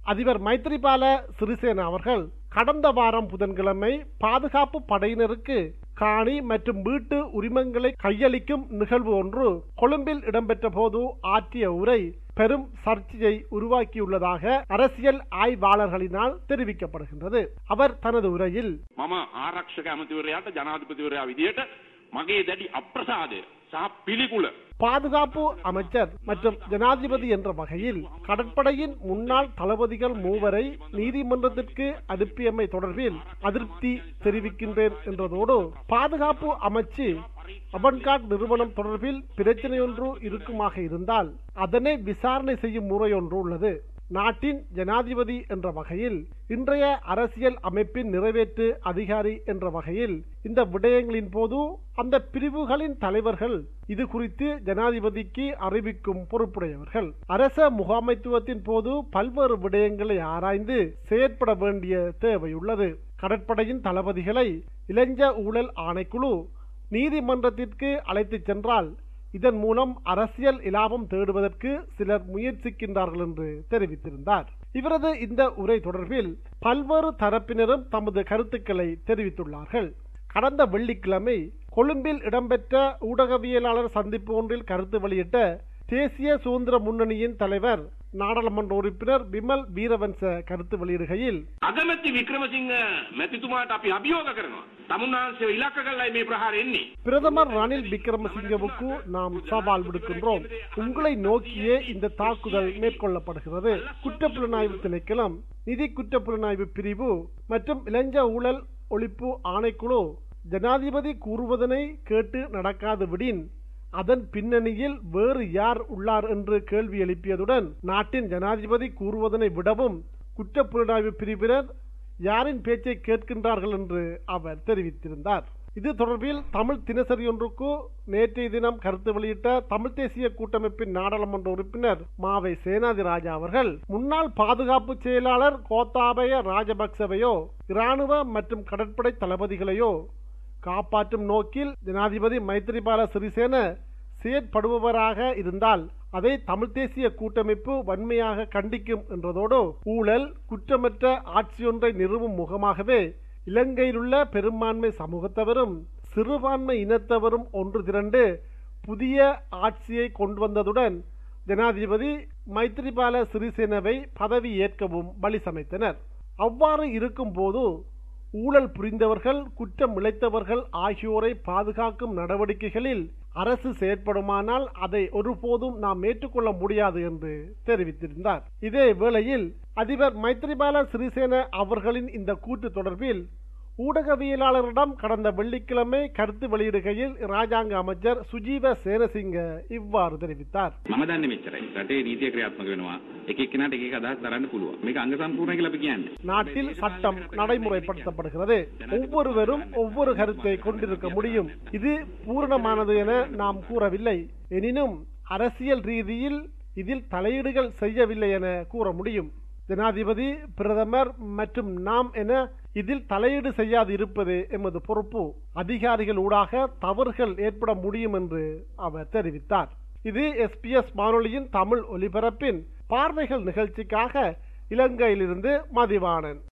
அதிபர் மைத்ரிபால சிறிசேன அவர்கள் கடந்த வாரம் புதன்கிழமை பாதுகாப்பு படையினருக்கு காணி மற்றும் வீட்டு உரிமங்களை கையளிக்கும் நிகழ்வு ஒன்று கொழும்பில் இடம்பெற்ற போது ஆற்றிய உரை பெரும் சர்ச்சையை உருவாக்கியுள்ளதாக அரசியல் ஆய்வாளர்களினால் தெரிவிக்கப்படுகின்றது அவர் தனது உரையில் මම ආරක්ෂක ඇමතිවරයාට ජනාධිපතිවරයා විදියට මගේ දැඩි අප්‍රසාදය සහ පිළිකුල பாதுகாப்பு அமைச்சர் மற்றும் ஜனாதிபதி என்ற வகையில் கடற்படையின் முன்னாள் தளபதிகள் மூவரை நீதிமன்றத்திற்கு அனுப்பியமை தொடர்பில் அதிருப்தி தெரிவிக்கின்றேன் என்றதோடு பாதுகாப்பு அமைச்சு அவன்கார்ட் நிறுவனம் தொடர்பில் பிரச்சனையொன்று இருக்குமாக இருந்தால் அதனை விசாரணை செய்யும் முறை ஒன்று உள்ளது நாட்டின் ஜனாதிபதி என்ற வகையில் இன்றைய அரசியல் அமைப்பின் நிறைவேற்று அதிகாரி என்ற வகையில் இந்த விடயங்களின் போது அந்த பிரிவுகளின் தலைவர்கள் இது குறித்து ஜனாதிபதிக்கு அறிவிக்கும் பொறுப்புடையவர்கள் அரச முகாமைத்துவத்தின் போது பல்வேறு விடயங்களை ஆராய்ந்து செயற்பட வேண்டிய தேவையுள்ளது கடற்படையின் தளபதிகளை இளைஞ ஊழல் ஆணைக்குழு நீதிமன்றத்திற்கு அழைத்துச் சென்றால் இதன் மூலம் அரசியல் இலாபம் தேடுவதற்கு சிலர் முயற்சிக்கின்றார்கள் என்று தெரிவித்திருந்தார் இவரது இந்த உரை தொடர்பில் பல்வேறு தரப்பினரும் தமது கருத்துக்களை தெரிவித்துள்ளார்கள் கடந்த வெள்ளிக்கிழமை கொழும்பில் இடம்பெற்ற ஊடகவியலாளர் சந்திப்பு ஒன்றில் கருத்து வெளியிட்ட தேசிய சுதந்திர முன்னணியின் தலைவர் நாடாளுமன்ற உறுப்பினர் பிமல் வீரவன்ச கருத்து வெளியிடுகையில் අගමැති වික්‍රමසිංහ මැතිතුමාට අපි අභියෝග කරනවා. තමුන්නාන්සේ ඉලක්ක කරලා මේ ප්‍රහාර එන්නේ. பிரதமர் ரணில் விக்ரமசிங்கவுக்கு நாம் சவால் விடுக்கின்றோம் உங்களை நோக்கியே இந்த தாக்குதல் மேற்கொள்ளப்படுகிறது குற்றப்புலனாய்வு திணைக்களம் நிதி குற்றப்புலனாய்வு பிரிவு மற்றும் இளைஞ ஊழல் ஒழிப்பு ஆணைக்குழு ஜனாதிபதி கூறுவதனை கேட்டு நடக்காது விடின் அதன் பின்னணியில் வேறு யார் உள்ளார் என்று கேள்வி எழுப்பியதுடன் நாட்டின் ஜனாதிபதி கூறுவதனை விடவும் குற்றப்புலனாய்வு பிரிவினர் யாரின் பேச்சை கேட்கின்றார்கள் என்று அவர் தெரிவித்திருந்தார் இது தொடர்பில் தமிழ் தினசரி ஒன்றுக்கு நேற்றைய தினம் கருத்து வெளியிட்ட தமிழ் தேசிய கூட்டமைப்பின் நாடாளுமன்ற உறுப்பினர் மாவை சேனாதி ராஜா அவர்கள் முன்னாள் பாதுகாப்பு செயலாளர் கோத்தாபய ராஜபக்சவையோ இராணுவ மற்றும் கடற்படை தளபதிகளையோ காப்பாற்றும் நோக்கில் ஜனாதிபதி மைத்திரிபால சிறிசேன செயற்படுபவராக இருந்தால் அதை தமிழ் தேசிய கூட்டமைப்பு வன்மையாக கண்டிக்கும் என்றதோடு ஊழல் குற்றமற்ற ஆட்சியொன்றை நிறுவும் முகமாகவே இலங்கையிலுள்ள பெரும்பான்மை சமூகத்தவரும் சிறுபான்மை இனத்தவரும் ஒன்று திரண்டு புதிய ஆட்சியை கொண்டு வந்ததுடன் ஜனாதிபதி மைத்திரிபால சிறிசேனவை பதவி ஏற்கவும் வழி சமைத்தனர் அவ்வாறு இருக்கும்போது ஊழல் புரிந்தவர்கள் குற்றம் இழைத்தவர்கள் ஆகியோரை பாதுகாக்கும் நடவடிக்கைகளில் அரசு செயற்படுமானால் அதை ஒருபோதும் நாம் ஏற்றுக்கொள்ள முடியாது என்று தெரிவித்திருந்தார் இதே வேளையில் அதிபர் மைத்ரிபால சிறிசேன அவர்களின் இந்த கூட்டு தொடர்பில் ஊடகவியலாளரிடம் கடந்த வெள்ளிக்கிழமை கருத்து வெளியிடுகையில் ராஜாங்க அமைச்சர் சுஜீவ சேனசிங்க இவ்வாறு தெரிவித்தார் මම දන්නේ මෙච්චරයි. රටේ නීතිය ක්‍රියාත්මක වෙනවා. එක එක්කෙනාට එක එක අදහස් දරන්න පුළුවන්. මේක අංග සම්පූර්ණ කියලා අපි කියන්නේ. நாட்டில் சட்டம் நடைமுறைப்படுத்தப்படுகிறது ஒவ்வொருவரும் ஒவ்வொரு கருத்தை கொண்டிருக்க முடியும் இது பூரணமானது என நாம் கூறவில்லை எனினும் அரசியல் ரீதியில் இதில் தலையீடுகள் செய்யவில்லை என கூற முடியும் ஜனாதிபதி பிரதமர் மற்றும் நாம் என இதில் தலையீடு செய்யாது இருப்பது எமது பொறுப்பு அதிகாரிகள் ஊடாக தவறுகள் ஏற்பட முடியும் என்று அவர் தெரிவித்தார் இது எஸ்பிஎஸ் வானொலியின் தமிழ் ஒலிபரப்பின் பார்வைகள் நிகழ்ச்சிக்காக இலங்கையிலிருந்து மதிவாணன்